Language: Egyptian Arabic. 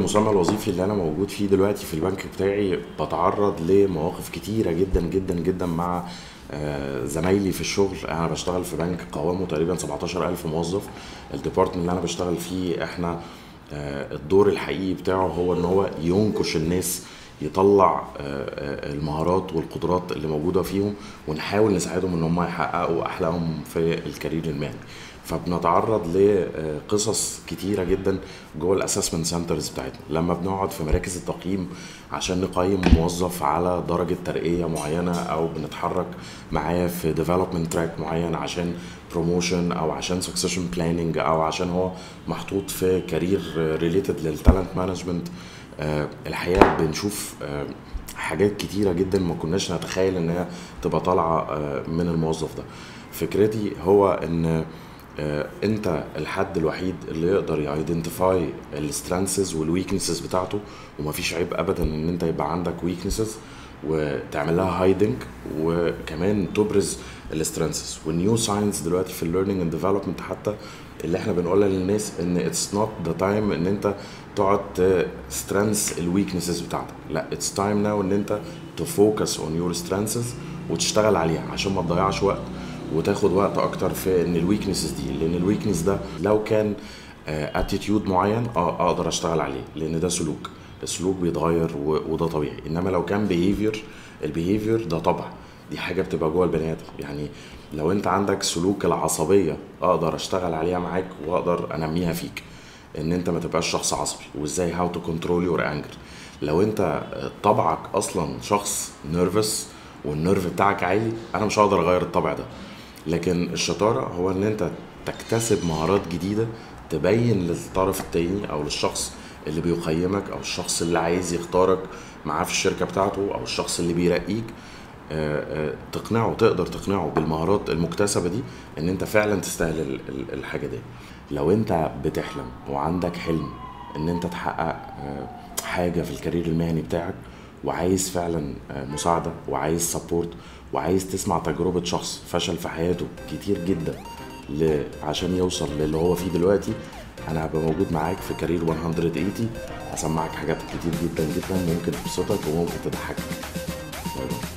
المسمى الوظيفي اللي انا موجود فيه دلوقتي في البنك بتاعي بتعرض لمواقف كتيره جدا جدا جدا مع آه، زمايلي في الشغل انا بشتغل في بنك قوامه تقريبا 17000 موظف الديبارتمنت اللي انا بشتغل فيه احنا آه، الدور الحقيقي بتاعه هو ان هو ينكش الناس يطلع آه، آه، المهارات والقدرات اللي موجوده فيهم ونحاول نساعدهم ان هم يحققوا احلامهم في الكارير المهني فبنتعرض لقصص كتيره جدا جوه الاسسمنت سنترز بتاعتنا لما بنقعد في مراكز التقييم عشان نقيم موظف على درجه ترقيه معينه او بنتحرك معاه في ديفلوبمنت تراك معين عشان بروموشن او عشان سكسيشن بلاننج او عشان هو محطوط في كارير ريليتد للتالنت مانجمنت الحقيقه بنشوف آه، حاجات كتيره جدا ما كناش نتخيل ان هي تبقى طالعه آه، من الموظف ده فكرتي هو ان آه، انت الحد الوحيد اللي يقدر يايدنتيفاي السترينثز والويكنسز بتاعته ومفيش عيب ابدا ان انت يبقى عندك ويكنسز وتعمل لها هايدنج وكمان تبرز السترينثز والنيو ساينس دلوقتي في الليرنينج اند ديفلوبمنت حتى اللي احنا بنقولها للناس ان اتس نوت ذا تايم ان انت تقعد سترينث الويكنسز بتاعتك لا اتس تايم ناو ان انت تفوكس اون يور سترينثز وتشتغل عليها عشان ما تضيعش وقت وتاخد وقت اكتر في ان الويكنسز دي لان الويكنس ده لو كان اتيتيود معين اه اقدر اشتغل عليه لان ده سلوك السلوك بيتغير و- وده طبيعي انما لو كان بيهيفير البيهيفير ده طبع دي حاجه بتبقى جوه البني ادم يعني لو انت عندك سلوك العصبيه اقدر اشتغل عليها معاك واقدر انميها فيك ان انت ما تبقاش شخص عصبي وازاي هاو تو كنترول يور انجر لو انت طبعك اصلا شخص نيرفس والنيرف بتاعك عالي انا مش هقدر اغير الطبع ده لكن الشطاره هو ان انت تكتسب مهارات جديده تبين للطرف التاني او للشخص اللي بيقيمك او الشخص اللي عايز يختارك معاه في الشركه بتاعته او الشخص اللي بيرقيك آه، آه، تقنعه تقدر تقنعه بالمهارات المكتسبه دي ان انت فعلا تستاهل ال- ال- الحاجه دي لو انت بتحلم وعندك حلم ان انت تحقق آه، حاجه في الكارير المهني بتاعك وعايز فعلا آه، مساعده وعايز سبورت وعايز تسمع تجربه شخص فشل في حياته كتير جدا ل- عشان يوصل للي هو فيه دلوقتي انا هبقى موجود معاك في كارير 180 هسمعك حاجات كتير جدا جدا ممكن تبسطك وممكن تضحكك باي باي